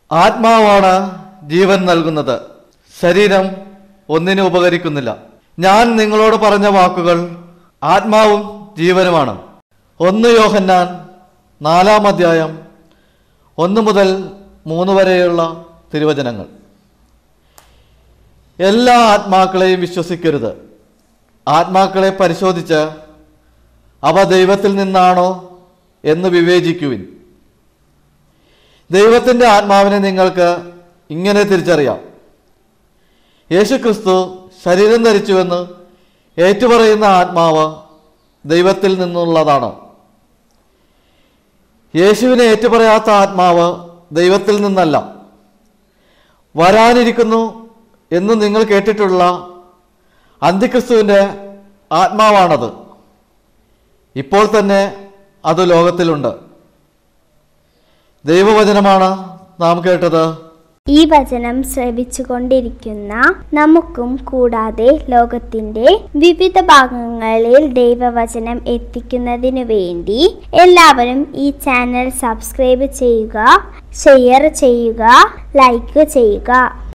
ആത്മാവാണ് ജീവൻ നൽകുന്നത് ശരീരം ഒന്നിനും ഉപകരിക്കുന്നില്ല ഞാൻ നിങ്ങളോട് പറഞ്ഞ വാക്കുകൾ ആത്മാവും ജീവനുമാണ് ഒന്ന് യോഹന്നാൻ നാലാം അധ്യായം ഒന്ന് മുതൽ മൂന്ന് വരെയുള്ള തിരുവചനങ്ങൾ എല്ലാ ആത്മാക്കളെയും വിശ്വസിക്കരുത് ആത്മാക്കളെ പരിശോധിച്ച് അവ ദൈവത്തിൽ നിന്നാണോ എന്ന് വിവേചിക്കുവിൻ ദൈവത്തിൻ്റെ ആത്മാവിനെ നിങ്ങൾക്ക് ഇങ്ങനെ തിരിച്ചറിയാം യേശുക്രിസ്തു ശരീരം ധരിച്ചുവെന്ന് ഏറ്റുപറയുന്ന ആത്മാവ് ദൈവത്തിൽ നിന്നുള്ളതാണ് യേശുവിനെ ഏറ്റുപറയാത്ത ആത്മാവ് ദൈവത്തിൽ നിന്നല്ല വരാനിരിക്കുന്നു എന്ന് നിങ്ങൾ കേട്ടിട്ടുള്ള അന്തിക്രിസ്തുവിൻ്റെ ആത്മാവാണത് ഇപ്പോൾ തന്നെ അത് ലോകത്തിലുണ്ട് ദൈവവചനമാണ് നാം കേട്ടത് ഈ വചനം ശ്രവിച്ചുകൊണ്ടിരിക്കുന്ന നമുക്കും കൂടാതെ ലോകത്തിന്റെ വിവിധ ഭാഗങ്ങളിൽ ദൈവവചനം എത്തിക്കുന്നതിനു വേണ്ടി എല്ലാവരും ഈ ചാനൽ സബ്സ്ക്രൈബ് ചെയ്യുക ഷെയർ ചെയ്യുക ലൈക്ക് ചെയ്യുക